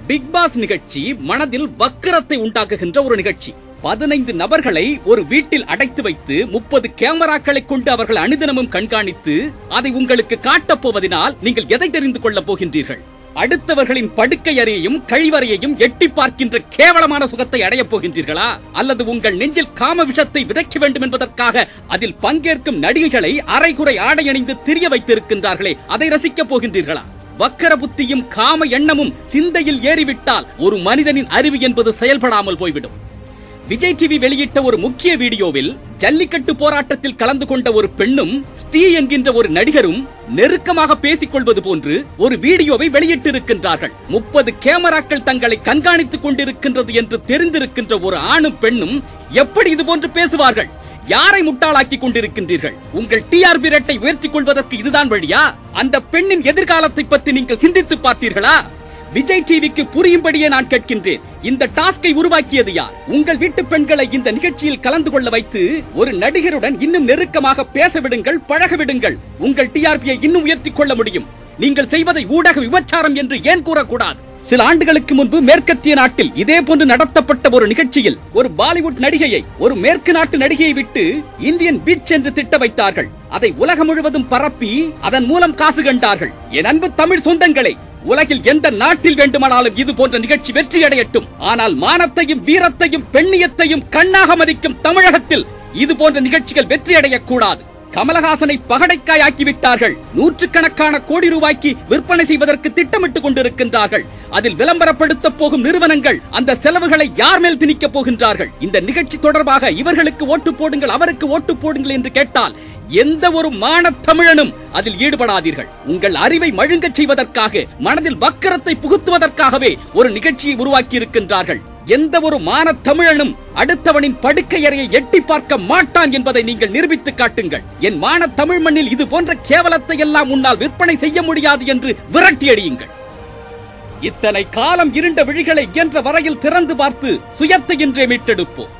big pass நிகழ்ச்சி மனதில் வக்கிரத்தை உண்டாக்குகின்ற ஒரு நிகழ்ச்சி பதினைந்து நபர்களை ஒரு வீட்டில் அடைத்து வைத்து முப்பது கேமராக்களை கொண்டு அவர்கள் அனுதினமும் கண்காணித்து அதை உங்களுக்கு காட்டப் போவதினால் நீங்கள் எதை தெரிந்து கொள்ளப் போகின்றீர்கள் அடுத்தவர்களின் படுக்கை அறையையும் கழிவறையையும் எட்டி பார்க்கின்ற கேவலமான சுகத்தை அடையப் போகின்றீர்களா அல்லது உங்கள் நெஞ்சில் காம விஷத்தை விதைக்க வேண்டும் என்பதற்காக அதில் பங்கேற்கும் நடிகைகளை அரைகுறை ஆடை அணிந்து திரிய வைத்திருக்கின்றார்களே அதை ரசிக்கப் போகின்றீர்களா வக்கர புத்தியும் காம எண்ணமும் சிந்தையில் ஏறிவிட்டால் ஒரு மனிதனின் அறிவு என்பது செயல்படாமல் போய்விடும் விஜய் டிவி வெளியிட்ட ஒரு முக்கிய வீடியோவில் ஜல்லிக்கட்டு போராட்டத்தில் கலந்து கொண்ட ஒரு பெண்ணும் ஸ்ரீ என்கின்ற ஒரு நடிகரும் நெருக்கமாக பேசிக் கொள்வது போன்று ஒரு வீடியோவை வெளியிட்டிருக்கின்றார்கள் முப்பது கேமராக்கள் தங்களை கண்காணித்துக் கொண்டிருக்கின்றது என்று தெரிந்திருக்கின்ற ஒரு ஆணும் பெண்ணும் எப்படி இது போன்று பேசுவார்கள் யாரை முட்டாளாக்கி கொண்டிருக்கின்றீர்கள் உங்கள் டிஆர்பி ரேட்டை உயர்த்திக் கொள்வதற்கு இதுதான் வழியா அந்த பெண்ணின் எதிர்காலத்தை பற்றி நீங்கள் சிந்தித்து பார்த்தீர்களா விஜய் டிவிக்கு புரியும்படியே நான் கேட்கின்றேன் இந்த டாஸ்கை உருவாக்கியது யார் உங்கள் வீட்டு பெண்களை இந்த நிகழ்ச்சியில் கலந்து கொள்ள வைத்து ஒரு நடிகருடன் இன்னும் நெருக்கமாக பேச விடுங்கள் பழக விடுங்கள் உங்கள் டிஆர்பியை இன்னும் உயர்த்திக் கொள்ள முடியும் நீங்கள் செய்வதை ஊடக விபச்சாரம் என்று ஏன் கூறக்கூடாது சில ஆண்டுகளுக்கு முன்பு மேற்கத்திய நாட்டில் இதே போன்று நடத்தப்பட்ட ஒரு நிகழ்ச்சியில் ஒரு பாலிவுட் நடிகையை ஒரு மேற்கு நாட்டு நடிகையை விட்டு இந்தியன் பீச் என்று திட்ட வைத்தார்கள் அதை உலகம் முழுவதும் பரப்பி அதன் மூலம் காசு கண்டார்கள் என் அன்பு தமிழ் சொந்தங்களே உலகில் எந்த நாட்டில் வேண்டுமானாலும் இது போன்ற நிகழ்ச்சி வெற்றி அடையட்டும் ஆனால் மானத்தையும் வீரத்தையும் பெண்ணியத்தையும் கண்ணாக மதிக்கும் தமிழகத்தில் இது போன்ற நிகழ்ச்சிகள் வெற்றி அடையக்கூடாது கமலஹாசனை பகடைக்காய் ஆக்கி விட்டார்கள் நூற்றுக்கணக்கான கோடி ரூபாய்க்கு விற்பனை செய்வதற்கு திட்டமிட்டுக் கொண்டிருக்கின்றார்கள் அதில் விளம்பரப்படுத்த போகும் நிறுவனங்கள் அந்த செலவுகளை யார் மேல் திணிக்கப் போகின்றார்கள் இந்த நிகழ்ச்சி தொடர்பாக இவர்களுக்கு ஓட்டு போடுங்கள் அவருக்கு ஓட்டு போடுங்கள் என்று கேட்டால் எந்த ஒரு மானத் தமிழனும் அதில் ஈடுபடாதீர்கள் உங்கள் அறிவை மழுங்கச் செய்வதற்காக மனதில் வக்கரத்தை புகுத்துவதற்காகவே ஒரு நிகழ்ச்சியை உருவாக்கி இருக்கின்றார்கள் எந்த ஒரு மானத் தமிழனும் அடுத்தவனின் படுக்கை அறையை எட்டி பார்க்க மாட்டான் என்பதை நீங்கள் நிரூபித்து காட்டுங்கள் என் மானத் தமிழ் மண்ணில் இது போன்ற கேவலத்தை எல்லாம் உன்னால் விற்பனை செய்ய முடியாது என்று விரட்டி அடியுங்கள் இத்தனை காலம் இருண்ட விழிகளை இயன்ற வரையில் திறந்து பார்த்து சுயத்தை இன்றே மீட்டெடுப்போம்